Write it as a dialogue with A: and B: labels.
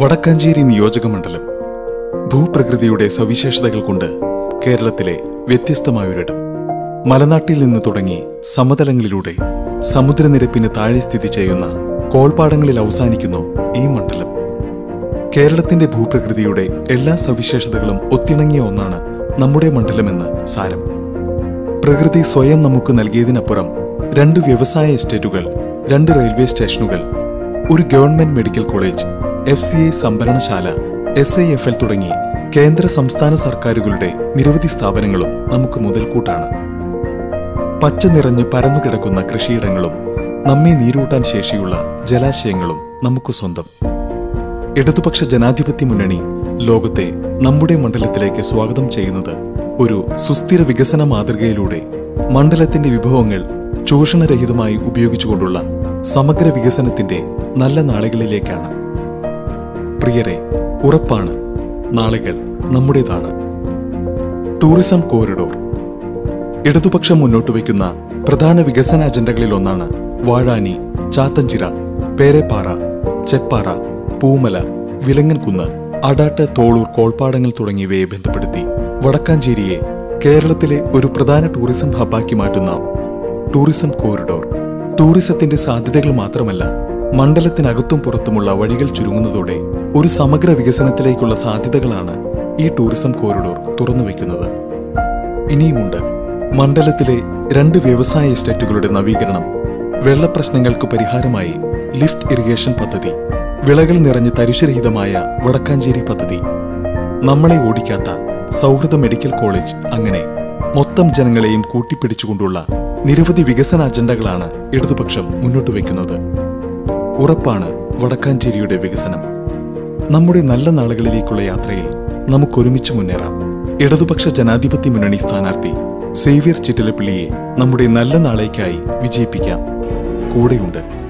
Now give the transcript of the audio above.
A: വടക്കാഞ്ചേരി നിയോജക മണ്ഡലം ഭൂപ്രകൃതിയുടെ സവിശേഷതകൾ കൊണ്ട് കേരളത്തിലെ വ്യത്യസ്തമായൊരിടം മലനാട്ടിൽ നിന്ന് തുടങ്ങി സമതലങ്ങളിലൂടെ സമുദ്രനിരപ്പിന് താഴെ സ്ഥിതി ചെയ്യുന്ന കോൾപ്പാടങ്ങളിൽ അവസാനിക്കുന്നു ഈ മണ്ഡലം കേരളത്തിന്റെ ഭൂപ്രകൃതിയുടെ എല്ലാ സവിശേഷതകളും ഒത്തിണങ്ങിയ ഒന്നാണ് നമ്മുടെ മണ്ഡലമെന്ന് സാരം പ്രകൃതി സ്വയം നമുക്ക് നൽകിയതിനപ്പുറം രണ്ട് വ്യവസായ എസ്റ്റേറ്റുകൾ രണ്ട് റെയിൽവേ സ്റ്റേഷനുകൾ ഒരു government medical college F C I സംഭരണശാല എസ് ഐ എഫ് എൽ തുടങ്ങി കേന്ദ്ര സംസ്ഥാന സർക്കാരുകളുടെ നിരവധി സ്ഥാപനങ്ങളും നമുക്ക് മുതൽക്കൂട്ടാണ് പച്ച നിറഞ്ഞ് പരന്നുകിടക്കുന്ന കൃഷിയിടങ്ങളും നമ്മെ നീരൂട്ടാൻ ശേഷിയുള്ള ജലാശയങ്ങളും നമുക്ക് സ്വന്തം ഇടതുപക്ഷ ജനാധിപത്യ മുന്നണി ലോകത്തെ നമ്മുടെ മണ്ഡലത്തിലേക്ക് സ്വാഗതം ചെയ്യുന്നത് ഒരു സുസ്ഥിര വികസന മാതൃകയിലൂടെ മണ്ഡലത്തിന്റെ വിഭവങ്ങൾ ചൂഷണരഹിതമായി ഉപയോഗിച്ചുകൊണ്ടുള്ള സമഗ്ര വികസനത്തിന്റെ നല്ല നാളുകളിലേക്കാണ് പ്രിയരെ ഉറപ്പാണ് നാളുകൾ നമ്മുടേതാണ് ടൂറിസം കോറിഡോർ ഇടതുപക്ഷം മുന്നോട്ട് വയ്ക്കുന്ന പ്രധാന വികസന അജണ്ടകളിൽ ഒന്നാണ് വാഴാനി ചാത്തഞ്ചിറ പേരെപ്പാറ ചെപ്പാറ പൂമല വിലങ്ങൻകുന്ന് അടാട്ട് തോളൂർ കോൾപ്പാടങ്ങൾ തുടങ്ങിയവയെ ബന്ധപ്പെടുത്തി വടക്കാഞ്ചേരിയെ കേരളത്തിലെ ഒരു പ്രധാന ടൂറിസം ഹബ്ബാക്കി മാറ്റുന്ന ടൂറിസം കോറിഡോർ ടൂറിസത്തിന്റെ സാധ്യതകൾ മാത്രമല്ല മണ്ഡലത്തിനകത്തും പുറത്തുമുള്ള വഴികൾ ചുരുങ്ങുന്നതോടെ ഒരു സമഗ്ര വികസനത്തിലേക്കുള്ള സാധ്യതകളാണ് ഈ ടൂറിസം കോറിഡോർ തുറന്നുവെക്കുന്നത് ഇനിയുമുണ്ട് മണ്ഡലത്തിലെ രണ്ട് വ്യവസായ എസ്റ്റേറ്റുകളുടെ നവീകരണം വെള്ളപ്രശ്നങ്ങൾക്ക് പരിഹാരമായി ലിഫ്റ്റ് ഇറിഗേഷൻ പദ്ധതി വിളകൾ നിറഞ്ഞ് തരിശുരഹിതമായ വടക്കാഞ്ചേരി പദ്ധതി നമ്മളെ ഓടിക്കാത്ത സൗഹൃദ മെഡിക്കൽ കോളേജ് അങ്ങനെ മൊത്തം ജനങ്ങളെയും കൂട്ടിപ്പിടിച്ചുകൊണ്ടുള്ള നിരവധി വികസന അജണ്ടകളാണ് ഇടതുപക്ഷം മുന്നോട്ട് വയ്ക്കുന്നത് ഉറപ്പാണ് വടക്കാഞ്ചേരിയുടെ വികസനം നമ്മുടെ നല്ല നാളുകളിലേക്കുള്ള യാത്രയിൽ നമുക്കൊരുമിച്ച് മുന്നേറാം ഇടതുപക്ഷ ജനാധിപത്യ മുന്നണി സ്ഥാനാർത്ഥി സേവ്യർ ചിറ്റലപ്പിള്ളിയെ നമ്മുടെ നല്ല നാളേക്കായി വിജയിപ്പിക്കാം കൂടെയുണ്ട്